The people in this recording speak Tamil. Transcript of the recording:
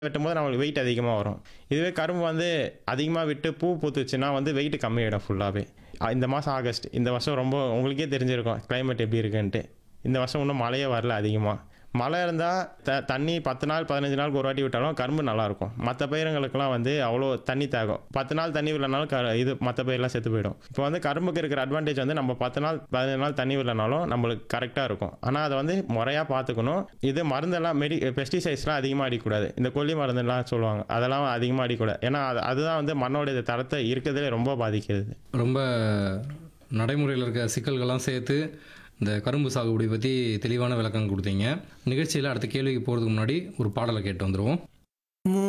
வெட்டும்போது நம்மளுக்கு வெயிட் அதிகமாக வரும் இதுவே கரும்பு வந்து அதிகமாக விட்டு பூ பூத்துச்சுன்னா வந்து வெயிட் கம்மியாயிடும் ஃபுல்லாகவே இந்த மாதம் ஆகஸ்ட் இந்த வருஷம் ரொம்ப உங்களுக்கே தெரிஞ்சிருக்கும் climate எப்படி இருக்குன்ட்டு இந்த வருஷம் இன்னும் மழையே வரல அதிகமாக மழை இருந்தால் த தண்ணி பத்து நாள் பதினஞ்சு நாளுக்கு ஒரு வாட்டி விட்டாலும் கரும்பு நல்லாயிருக்கும் மற்ற பயிர்களுக்கெல்லாம் வந்து அவ்வளோ தண்ணி தேகம் பத்து நாள் தண்ணி விடலனாலும் க இது மற்ற பயிரெலாம் செத்து போயிடும் இப்போ வந்து கரும்புக்கு இருக்கிற அட்வான்டேஜ் வந்து நம்ம பத்து நாள் பதினஞ்சு நாள் தண்ணி விடலனாலும் நம்மளுக்கு கரெக்டாக இருக்கும் ஆனால் அதை வந்து முறையாக பார்த்துக்கணும் இது மருந்தெல்லாம் மெடி பெஸ்டிசைட்ஸ்லாம் அதிகமாக அடிக்கக்கூடாது இந்த கொல்லி மருந்துலாம் சொல்லுவாங்க அதெல்லாம் அதிகமாக அடிக்கக்கூடாது ஏன்னா அது அதுதான் வந்து மண்ணோட தரத்தை இருக்கிறதுலே ரொம்ப பாதிக்கிறது ரொம்ப நடைமுறையில் இருக்க சிக்கல்கள்லாம் சேர்த்து இந்த கரும்பு சாகுபடி பற்றி தெளிவான விளக்கம் கொடுத்தீங்க நிகழ்ச்சியில் அடுத்த கேள்விக்கு போகிறதுக்கு முன்னாடி ஒரு பாடலை கேட்டு வந்துடுவோம்